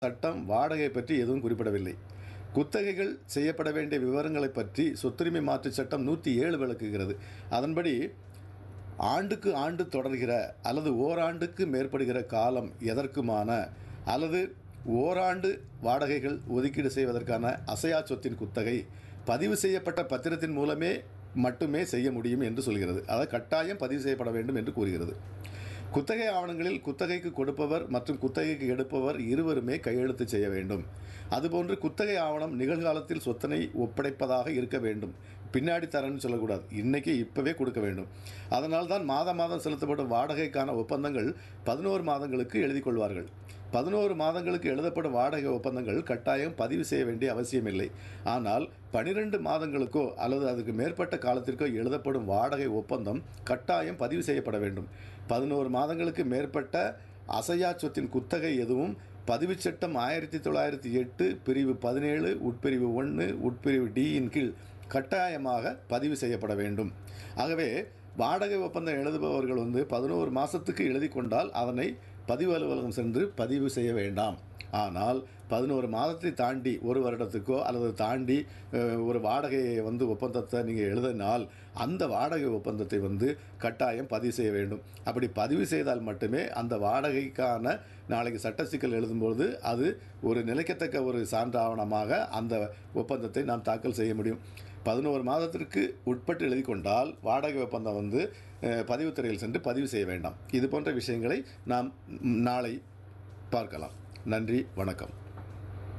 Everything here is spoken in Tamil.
சட்டம் வாடகை பற்றி எதுவும் குறிப்பிடவில்லை குத்தகைகள் செய்யப்பட வேண்டிய விவரங்களை பற்றி சொத்துரிமை மாற்றுச் சட்டம் நூற்றி ஏழு விளக்குகிறது அதன்படி ஆண்டுக்கு ஆண்டு தொடர்கிற அல்லது ஓராண்டுக்கு மேற்படுகிற காலம் எதற்குமான அல்லது ஓராண்டு வாடகைகள் ஒதுக்கீடு செய்வதற்கான அசையா சொத்தின் குத்தகை பதிவு செய்யப்பட்ட பத்திரத்தின் மூலமே மட்டுமே செய்ய முடியும் என்று சொல்கிறது அதாவது கட்டாயம் பதிவு செய்யப்பட வேண்டும் என்று கூறுகிறது குத்தகை ஆவணங்களில் குத்தகைக்கு கொடுப்பவர் மற்றும் குத்தகைக்கு எடுப்பவர் இருவருமே கையெழுத்து செய்ய வேண்டும் அதுபோன்று குத்தகை ஆவணம் நிகழ்காலத்தில் சொத்தனை ஒப்படைப்பதாக இருக்க வேண்டும் பின்னாடி தரேன்னு சொல்லக்கூடாது இன்னைக்கு இப்போவே கொடுக்க வேண்டும் அதனால் தான் மாதம் மாதம் செலுத்தப்படும் வாடகைக்கான ஒப்பந்தங்கள் பதினோரு மாதங்களுக்கு எழுதி கொள்வார்கள் பதினோரு மாதங்களுக்கு எழுதப்படும் வாடகை ஒப்பந்தங்கள் கட்டாயம் பதிவு செய்ய வேண்டிய அவசியமில்லை ஆனால் பனிரெண்டு மாதங்களுக்கோ அல்லது அதுக்கு மேற்பட்ட காலத்திற்கோ எழுதப்படும் வாடகை ஒப்பந்தம் கட்டாயம் பதிவு செய்யப்பட வேண்டும் பதினோரு மாதங்களுக்கு மேற்பட்ட அசையா சொத்தின் குத்தகை எதுவும் பதிவுச் சட்டம் ஆயிரத்தி தொள்ளாயிரத்தி எட்டு பிரிவு பதினேழு உட்பிரிவு ஒன்று உட்பிரிவு டியின் கீழ் கட்டாயமாக பதிவு செய்யப்பட வேண்டும் ஆகவே வாடகை ஒப்பந்தம் எழுதுபவர்கள் வந்து பதினோரு மாதத்துக்கு எழுதி கொண்டால் அதனை பதிவு அலுவலகம் சென்று பதிவு செய்ய வேண்டாம் ஆனால் பதினோரு மாதத்தை தாண்டி ஒரு வருடத்துக்கோ அல்லது தாண்டி அஹ், ஒரு வாடகையை வந்து ஒப்பந்தத்தை நீங்கள் எழுதினால் அந்த வாடகை ஒப்பந்தத்தை வந்து கட்டாயம் பதிவு செய்ய வேண்டும் அப்படி பதிவு செய்தால் மட்டுமே அந்த வாடகைக்கான நாளைக்கு சட்ட சிக்கல் எழுதும்போது அது ஒரு நிலைக்கத்தக்க ஒரு சான்று ஆவணமாக அந்த ஒப்பந்தத்தை நாம் தாக்கல் செய்ய முடியும் பதினோரு மாதத்திற்கு உட்பட்டு எழுதி கொண்டால் வாடகை ஒப்பந்தம் வந்து அஹ், பதிவுத்துறையில் சென்று பதிவு செய்ய வேண்டாம் இது போன்ற விஷயங்களை நாம் ம், நாளை பார்க்கலாம் நன்றி வணக்கம்